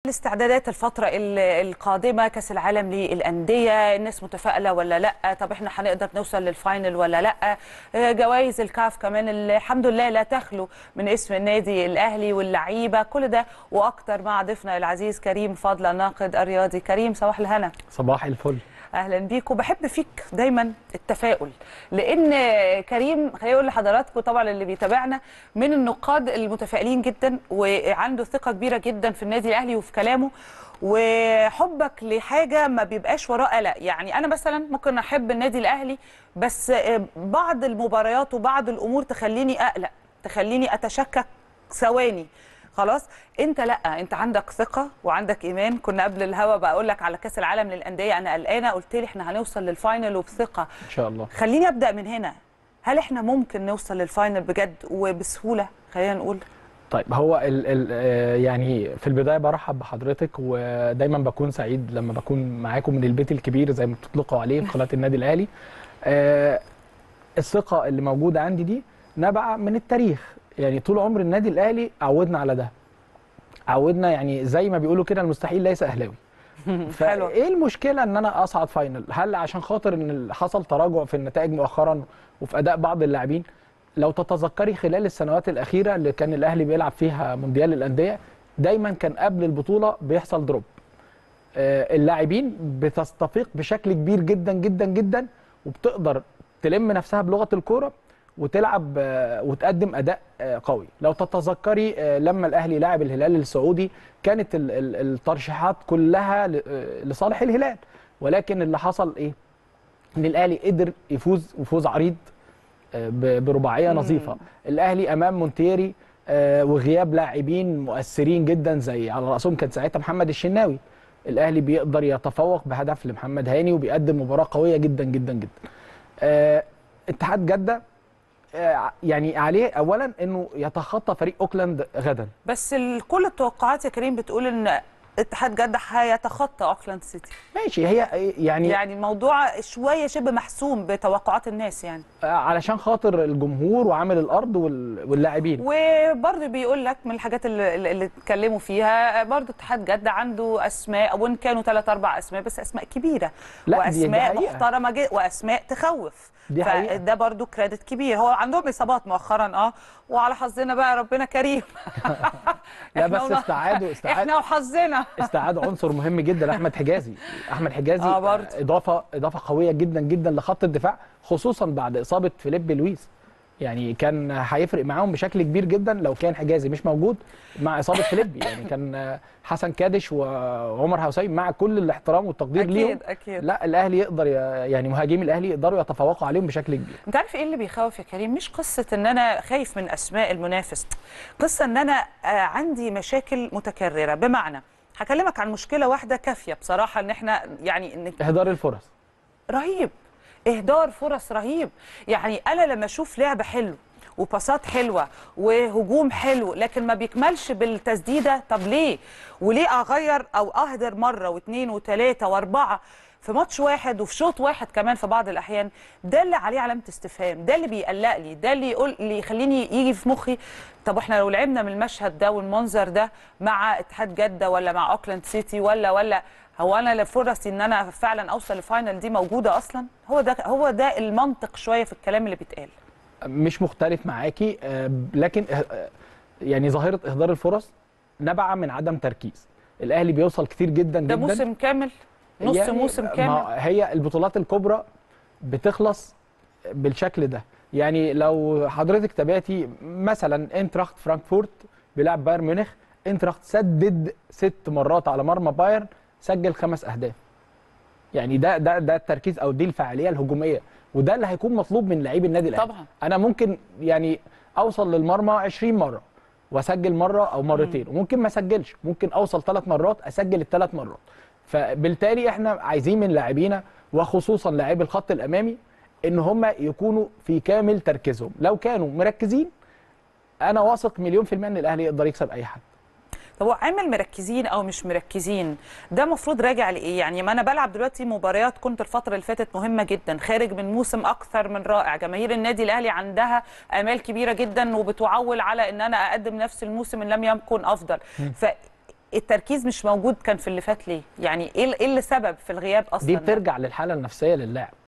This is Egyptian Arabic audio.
الاستعدادات الفترة ال- القادمة كأس العالم للأندية الناس متفائلة ولا لا طب احنا هنقدر نوصل للفاينل ولا لا آه، جوائز الكاف كمان اللي الحمد لله لا تخلو من اسم النادي الأهلي واللعيبة كل ده وأكتر مع ضيفنا العزيز كريم فضل الناقد الرياضي كريم صباح الهنا صباح الفل اهلا بيك وبحب فيك دايما التفاؤل لان كريم خليني اقول لحضراتكم طبعا اللي بيتابعنا من النقاد المتفائلين جدا وعنده ثقه كبيره جدا في النادي الاهلي وفي كلامه وحبك لحاجه ما بيبقاش وراه قلق يعني انا مثلا ممكن احب النادي الاهلي بس بعض المباريات وبعض الامور تخليني اقلق تخليني اتشكك ثواني خلاص انت لا انت عندك ثقه وعندك ايمان كنا قبل الهوا بقول لك على كاس العالم للانديه انا قلقانه قلت لي احنا هنوصل للفاينل وبثقه ان شاء الله خليني ابدا من هنا هل احنا ممكن نوصل للفاينل بجد وبسهوله خلينا نقول طيب هو ال ال آه، يعني في البدايه برحب بحضرتك ودايما بكون سعيد لما بكون معاكم من البيت الكبير زي ما بتطلقوا عليه في قناه النادي الاهلي آه، الثقه اللي موجوده عندي دي نبع من التاريخ يعني طول عمر النادي الاهلي عودنا على ده عودنا يعني زي ما بيقولوا كده المستحيل ليس اهلاوي حلو. فايه المشكله ان انا اصعد فاينل هل عشان خاطر ان حصل تراجع في النتائج مؤخرا وفي اداء بعض اللاعبين لو تتذكري خلال السنوات الاخيره اللي كان الاهلي بيلعب فيها مونديال الانديه دايما كان قبل البطوله بيحصل دروب آه، اللاعبين بتستفيق بشكل كبير جدا جدا جدا وبتقدر تلم نفسها بلغه الكوره وتلعب آه، وتقدم اداء آه، قوي لو تتذكري آه، لما الاهلي لعب الهلال السعودي كانت ال- ال- الترشيحات كلها ل- آه، لصالح الهلال ولكن اللي حصل ايه ان الاهلي قدر يفوز وفوز عريض آه، ب- برباعيه نظيفه الاهلي امام مونتيري آه، وغياب لاعبين مؤثرين جدا زي على راسهم كان ساعتها محمد الشناوي الاهلي بيقدر يتفوق بهدف لمحمد هاني وبيقدم مباراه قويه جدا جدا جدا آه، اتحاد جده آه، يعني عليه اولا انه يتخطى فريق اوكلاند غدا بس ال- كل التوقعات يا كريم بتقول ان اتحاد جده هيتخطى اوكلاند سيتي ماشي هي يعني, يعني الموضوع شويه شبه محسوم بتوقعات الناس يعني آه، علشان خاطر الجمهور وعامل الارض وال- واللاعبين وبرضه بيقول لك من الحاجات اللي, اللي اتكلموا فيها برضه اتحاد جده عنده اسماء وان كانوا ثلاث اربع اسماء بس اسماء كبيره لا، دي- دي واسماء حقيقة. محترمه جدا واسماء تخوف دي حقيقة. فده برضه كريدت كبير هو عندهم اصابات مؤخرا اه وعلى حظنا بقى ربنا كريم لا إحنا بس ون- استعادوا استعادوا احنا وحظنا استعاد عنصر مهم جدا احمد حجازي احمد حجازي آه، برضه. اضافه اضافه قويه جدا جدا لخط الدفاع خصوصا بعد اصابه فيليب لويس يعني كان هيفرق معاهم بشكل كبير جدا لو كان حجازي مش موجود مع اصابه فيليب يعني كان حسن كادش وعمر هوسيم مع كل الاحترام والتقدير اكيد ليهم اكيد لا الاهلي يقدر ي- يعني مهاجمي الاهلي يقدروا يتفوقوا عليهم بشكل كبير انت عارف ايه اللي بيخوف يا كريم مش قصه ان انا خايف من اسماء المنافس قصه ان انا آه، عندي مشاكل متكرره بمعنى هكلمك عن مشكله واحده كافيه بصراحه ان احنا يعني ان اهدار الفرص رهيب اهدار فرص رهيب يعني انا لما اشوف لعبه حلو وباصات حلوه وهجوم حلو لكن ما بيكملش بالتسديده طب ليه وليه اغير او اهدر مره واثنين وثلاثه واربعه في ماتش واحد وفي شوط واحد كمان في بعض الاحيان ده اللي عليه علامه استفهام ده اللي بيقلقني ده اللي يقول اللي يخليني يجي في مخي طب احنا لو لعبنا من المشهد ده والمنظر ده مع اتحاد جده ولا مع اوكلاند سيتي ولا ولا هو انا فرصي ان انا فعلا اوصل لفاينل دي موجوده اصلا هو ده هو ده المنطق شويه في الكلام اللي بيتقال مش مختلف معاكي آه، لكن آه، آه، يعني ظاهره اهدار الفرص نبع من عدم تركيز الاهلي بيوصل كتير جدا ده جدا موسم كامل نص يعني موسم ما كامل هي البطولات الكبرى بتخلص بالشكل ده يعني لو حضرتك تابعتي مثلا انتراخت فرانكفورت بيلعب بايرن ميونخ انتراخت سدد ست مرات على مرمى بايرن سجل خمس اهداف يعني ده ده ده التركيز او دي الفعاليه الهجوميه وده اللي هيكون مطلوب من لعيب النادي الاهلي طبعا. انا ممكن يعني اوصل للمرمى 20 مره واسجل مره او مرتين وممكن ما اسجلش ممكن اوصل ثلاث مرات اسجل الثلاث مرات فبالتالي احنا عايزين من لاعبينا وخصوصا لاعبي الخط الامامي ان هم يكونوا في كامل تركيزهم لو كانوا مركزين انا واثق مليون في المية ان الاهلي يقدر يكسب اي حد طب هو عامل مركزين او مش مركزين ده المفروض راجع لايه يعني ما انا بلعب دلوقتي مباريات كنت الفتره اللي فاتت مهمه جدا خارج من موسم اكثر من رائع جماهير النادي الاهلي عندها امال كبيره جدا وبتعول على ان انا اقدم نفس الموسم ان لم يكن افضل ف التركيز مش موجود كان في اللي فات ليه يعني ايه ايه اللي سبب في الغياب اصلا دي ده؟ بترجع للحاله النفسيه للاعب